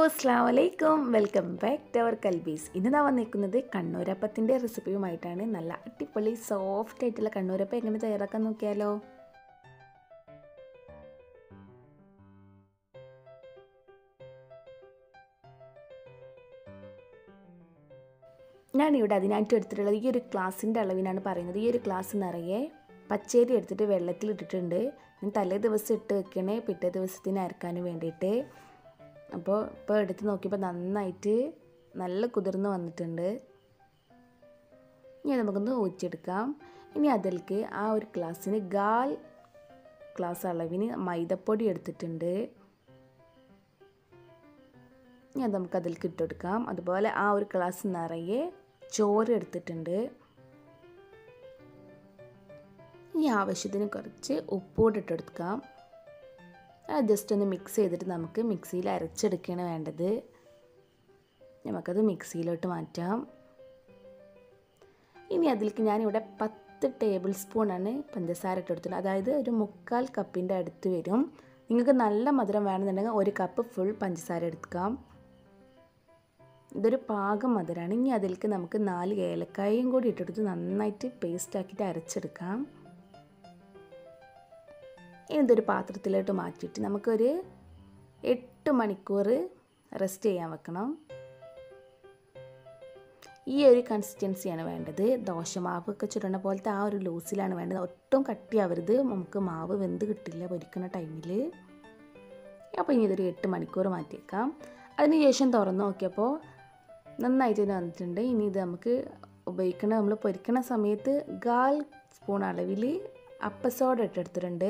അസ്സാം വലൈക്കും welcome back to our കൽബീസ് ഇന്ന് ഞാൻ വന്നിരിക്കുന്നത് കണ്ണൂരപ്പത്തിൻ്റെ റെസിപ്പിയുമായിട്ടാണ് നല്ല അടിപൊളി സോഫ്റ്റ് ആയിട്ടുള്ള കണ്ണൂരപ്പം എങ്ങനെ തയ്യാറാക്കാൻ നോക്കിയാലോ ഞാനിവിടെ അതിനായിട്ട് എടുത്തിട്ടുള്ളത് ഈ ഒരു ഗ്ലാസിൻ്റെ അളവിനാണ് പറയുന്നത് ഈ ഒരു ഗ്ലാസ് നിറയെ പച്ചരി എടുത്തിട്ട് വെള്ളത്തിൽ ഇട്ടിട്ടുണ്ട് ഞാൻ തലേ ദിവസം ഇട്ട് വെക്കണേ പിറ്റേ ദിവസത്തിന് അരക്കാനും വേണ്ടിയിട്ട് അപ്പോൾ ഇപ്പോൾ എടുത്ത് നോക്കിയപ്പോൾ നന്നായിട്ട് നല്ല കുതിർന്ന് വന്നിട്ടുണ്ട് ഇനി നമുക്കൊന്ന് ഊറ്റിയെടുക്കാം ഇനി അതിലേക്ക് ആ ഒരു ഗ്ലാസ്സിന് ഗാൽ ഗ്ലാസ് അളവിന് മൈദപ്പൊടി എടുത്തിട്ടുണ്ട് ഇനി അത് നമുക്ക് അതിലേക്ക് ഇട്ടെടുക്കാം അതുപോലെ ആ ഒരു ഗ്ലാസ് നിറയെ ചോറ് എടുത്തിട്ടുണ്ട് ഇനി ആവശ്യത്തിന് കുറച്ച് ഉപ്പൂടെ ഇട്ടെടുക്കാം അത് ജസ്റ്റ് ഒന്ന് മിക്സ് ചെയ്തിട്ട് നമുക്ക് മിക്സിയിൽ അരച്ചെടുക്കുകയാണ് വേണ്ടത് നമുക്കത് മിക്സിയിലോട്ട് മാറ്റാം ഇനി അതിലേക്ക് ഞാനിവിടെ പത്ത് ടേബിൾ സ്പൂണാണ് പഞ്ചസാര ഇട്ടെടുത്തത് അതായത് ഒരു മുക്കാൽ കപ്പിൻ്റെ അടുത്ത് വരും നിങ്ങൾക്ക് നല്ല മധുരം വേണമെന്നുണ്ടെങ്കിൽ ഒരു കപ്പ് ഫുൾ പഞ്ചസാര എടുക്കാം ഇതൊരു പാകം മധുരമാണ് ഇനി അതിലേക്ക് നമുക്ക് നാല് ഏലക്കായയും കൂടി ഇട്ടെടുത്ത് നന്നായിട്ട് പേസ്റ്റ് ആക്കിയിട്ട് അരച്ചെടുക്കാം ഇനി ഇതൊരു പാത്രത്തിലോട്ട് മാറ്റിയിട്ട് നമുക്കൊരു എട്ട് മണിക്കൂർ റെസ്റ്റ് ചെയ്യാൻ വെക്കണം ഈ ഒരു കൺസിസ്റ്റൻസിയാണ് വേണ്ടത് ദോശമാവ് ഒക്കെ ചുടണ പോലത്തെ ആ ഒരു ലൂസിലാണ് വേണ്ടത് ഒട്ടും കട്ടിയാവരുത് നമുക്ക് മാവ് വെന്ത് കിട്ടില്ല പൊരിക്കുന്ന ടൈമിൽ അപ്പോൾ ഇനി ഇതൊരു എട്ട് മണിക്കൂർ മാറ്റിയേക്കാം അതിനുശേഷം തുറന്ന് നോക്കിയപ്പോൾ നന്നായിട്ട് തന്നെ വന്നിട്ടുണ്ട് ഇനി ഇത് നമുക്ക് ഉപയോഗിക്കണ നമ്മൾ പൊരിക്കണ സമയത്ത് ഗാൽ സ്പൂൺ അളവിൽ അപ്പസോഡ ഇട്ടെടുത്തിട്ടുണ്ട്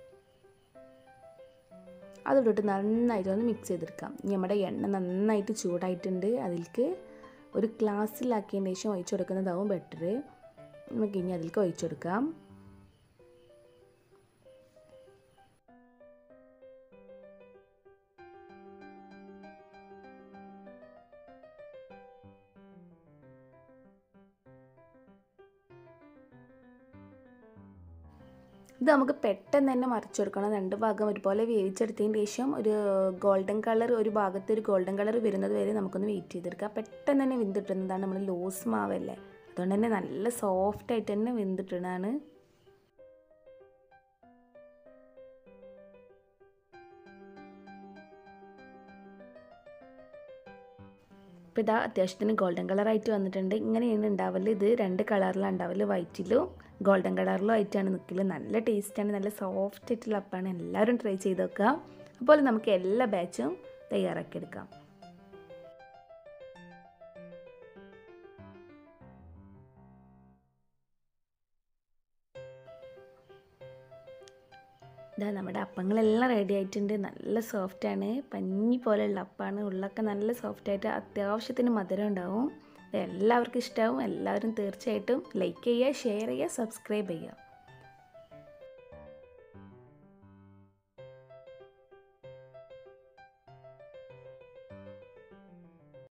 അതിട്ടിട്ട് നന്നായിട്ട് ഒന്ന് മിക്സ് ചെയ്തെടുക്കാം ഇനി നമ്മുടെ എണ്ണ നന്നായിട്ട് ചൂടായിട്ടുണ്ട് അതിലേക്ക് ഒരു ഗ്ലാസ്സിലാക്കിയതിന് ശേഷം ഒഴിച്ചു കൊടുക്കുന്നതാവും ബെറ്റർ നമുക്ക് ഇനി അതിലേക്ക് ഒഴിച്ചു കൊടുക്കാം ഇത് നമുക്ക് പെട്ടെന്ന് തന്നെ മറിച്ചെടുക്കണം രണ്ട് ഭാഗം ഒരുപോലെ വേവിച്ചെടുത്തതിന് ശേഷം ഒരു ഗോൾഡൻ കളർ ഒരു ഭാഗത്ത് ഒരു ഗോൾഡൻ കളർ വരുന്നത് വരെ നമുക്കൊന്ന് വെയിറ്റ് ചെയ്തെടുക്കാം പെട്ടെന്ന് തന്നെ വെന്തിട്ടുന്നതാണ് നമ്മൾ ലോസ് മാവല്ലേ അതുകൊണ്ട് തന്നെ നല്ല സോഫ്റ്റ് ആയിട്ട് തന്നെ വെന്തിട്ടുന്നതാണ് ഇപ്പോൾ ഇതാ അത്യാവശ്യത്തിന് ഗോൾഡൻ കളറായിട്ട് വന്നിട്ടുണ്ട് ഇങ്ങനെയാണ് ഉണ്ടാവല് ഇത് രണ്ട് കളറിലാണ് ഉണ്ടാവല് വൈറ്റിലും ഗോൾഡൻ കളറിലും ആയിട്ടാണ് നിൽക്കല് നല്ല ടേസ്റ്റാണ് നല്ല സോഫ്റ്റ് ആയിട്ടുള്ള അപ്പാണ് എല്ലാവരും ട്രൈ ചെയ്ത് നോക്കുക അപ്പോൾ നമുക്ക് എല്ലാ ബാച്ചും തയ്യാറാക്കിയെടുക്കാം ഇതാ നമ്മുടെ അപ്പങ്ങളെല്ലാം റെഡി ആയിട്ടുണ്ട് നല്ല സോഫ്റ്റാണ് പഞ്ഞി പോലെയുള്ള അപ്പാണ് ഉള്ളൊക്കെ നല്ല സോഫ്റ്റായിട്ട് അത്യാവശ്യത്തിന് മധുരം ഉണ്ടാവും എല്ലാവർക്കും ഇഷ്ടമാവും എല്ലാവരും തീർച്ചയായിട്ടും ലൈക്ക് ചെയ്യുക ഷെയർ ചെയ്യുക സബ്സ്ക്രൈബ് ചെയ്യുക